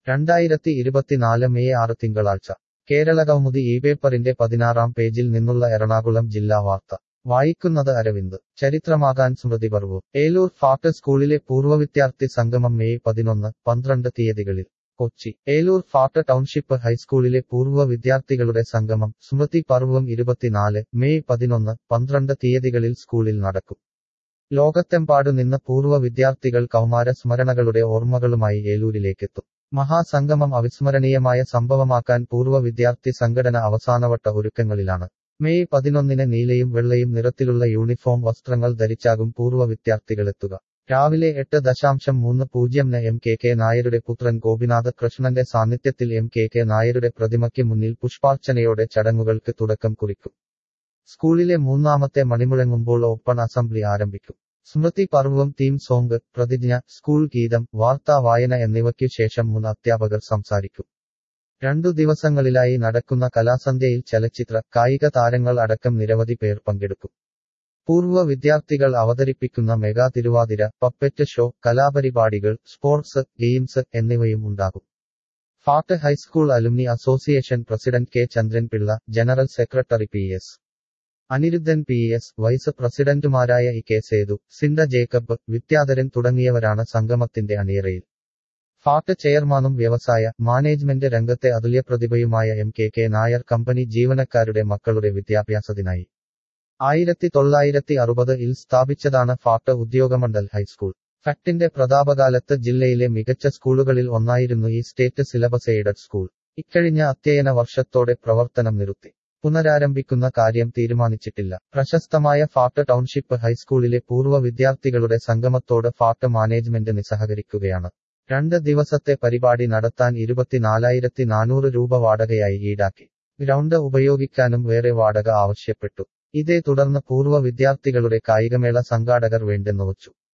രണ്ടായിരത്തി ഇരുപത്തിനാല് മെയ് ആറ് തിങ്കളാഴ്ച കേരള കൗമുദി ഈ പേപ്പറിന്റെ പതിനാറാം പേജിൽ നിന്നുള്ള എറണാകുളം ജില്ലാ വാർത്ത വായിക്കുന്നത് അരവിന്ദ് ചരിത്രമാകാൻ സ്മൃതി പർവ് ഏലൂർ ഫാട്ട് സ്കൂളിലെ പൂർവ്വ വിദ്യാർത്ഥി സംഗമം മെയ് പതിനൊന്ന് പന്ത്രണ്ട് തീയതികളിൽ കൊച്ചി ഏലൂർ ഫാട്ട് ടൗൺഷിപ്പ് ഹൈസ്കൂളിലെ പൂർവ്വ വിദ്യാർത്ഥികളുടെ സംഗമം സ്മൃതി പർവം ഇരുപത്തിനാല് മെയ് പതിനൊന്ന് പന്ത്രണ്ട് തീയതികളിൽ സ്കൂളിൽ നടക്കും ലോകത്തെമ്പാടു നിന്ന് പൂർവ്വ വിദ്യാർത്ഥികൾ കൗമാര സ്മരണകളുടെ ഓർമ്മകളുമായി ഏലൂരിലേക്കെത്തും മഹാസംഗമം അവിസ്മരണീയമായ സംഭവമാക്കാൻ പൂർവ്വ വിദ്യാർത്ഥി സംഘടന അവസാനവട്ട ഒരുക്കങ്ങളിലാണ് മെയ് പതിനൊന്നിന് നീലയും വെള്ളയും നിറത്തിലുള്ള യൂണിഫോം വസ്ത്രങ്ങൾ ധരിച്ചാകും പൂർവ്വ വിദ്യാർത്ഥികളെത്തുക രാവിലെ എട്ട് ദശാംശം മൂന്ന് പൂജ്യംന് എം കെ കെ നായരുടെ പുത്രൻ ഗോപിനാഥ കൃഷ്ണന്റെ സാന്നിധ്യത്തിൽ എം കെ കെ നായരുടെ പ്രതിമയ്ക്ക് മുന്നിൽ പുഷ്പാർച്ചനയോടെ ചടങ്ങുകൾക്ക് തുടക്കം കുറിക്കും സ്കൂളിലെ മൂന്നാമത്തെ മണിമുഴങ്ങുമ്പോൾ ഓപ്പൺ അസംബ്ലി ആരംഭിക്കും സ്മൃതി പർവ്വം തീം സോങ് പ്രതിജ്ഞ സ്കൂൾ ഗീതം വാർത്താ വായന എന്നിവയ്ക്കു ശേഷം മുൻ അധ്യാപകർ സംസാരിക്കും രണ്ടു ദിവസങ്ങളിലായി നടക്കുന്ന കലാസന്ധ്യയിൽ ചലച്ചിത്ര കായിക താരങ്ങൾ അടക്കം നിരവധി പേർ പങ്കെടുക്കും പൂർവ്വ വിദ്യാർത്ഥികൾ അവതരിപ്പിക്കുന്ന മെഗാ തിരുവാതിര പപ്പറ്റ് ഷോ കലാപരിപാടികൾ സ്പോർട്സ് ഗെയിംസ് എന്നിവയും ഉണ്ടാകും FACT high school alumni association president K Chandranpillai general secretary P S Aniruddhan P S vice പ്രസിഡന്റുമാരായ ഇ കെ സേതു സിൻഡ ജേക്കബ് വിദ്യാധരൻ തുടങ്ങിയവരാണ് സംഗമത്തിന്റെ അണിയറയിൽ ഫാട്ട് ചെയർമാനും വ്യവസായ മാനേജ്മെന്റ് രംഗത്തെ അതുല്യപ്രതിഭയുമായ M K K Nair company ജീവനക്കാരുടെ മക്കളുടെ വിദ്യാഭ്യാസത്തിനായി ആയിരത്തി തൊള്ളായിരത്തി അറുപത് ഇൽ സ്ഥാപിച്ചതാണ് ഫാട്ട് ഉദ്യോഗമണ്ഡൽ ഹൈസ്കൂൾ ഫാക്ടിന്റെ പ്രതാപകാലത്ത് ജില്ലയിലെ മികച്ച സ്കൂളുകളിൽ ഒന്നായിരുന്നു ഈ സ്റ്റേറ്റ് സിലബസ് എയ്ഡഡ് സ്കൂൾ ഇക്കഴിഞ്ഞ അധ്യയന വർഷത്തോടെ പ്രവർത്തനം നിർത്തി പുനരാരംഭിക്കുന്ന കാര്യം തീരുമാനിച്ചിട്ടില്ല പ്രശസ്തമായ ഫാട്ട് ടൗൺഷിപ്പ് ഹൈസ്കൂളിലെ പൂർവ്വ വിദ്യാർത്ഥികളുടെ സംഗമത്തോട് ഫാട്ട് മാനേജ്മെന്റ് നിസ്സഹകരിക്കുകയാണ് രണ്ട് ദിവസത്തെ പരിപാടി നടത്താൻ ഇരുപത്തിനാലായിരത്തി നാനൂറ് രൂപ വാടകയായി ഈടാക്കി ഗ്രൗണ്ട് ഉപയോഗിക്കാനും വേറെ വാടക ആവശ്യപ്പെട്ടു ഇതേ തുടർന്ന് പൂർവ്വ വിദ്യാർത്ഥികളുടെ കായികമേള സംഘാടകർ വേണ്ടെന്ന് വച്ചു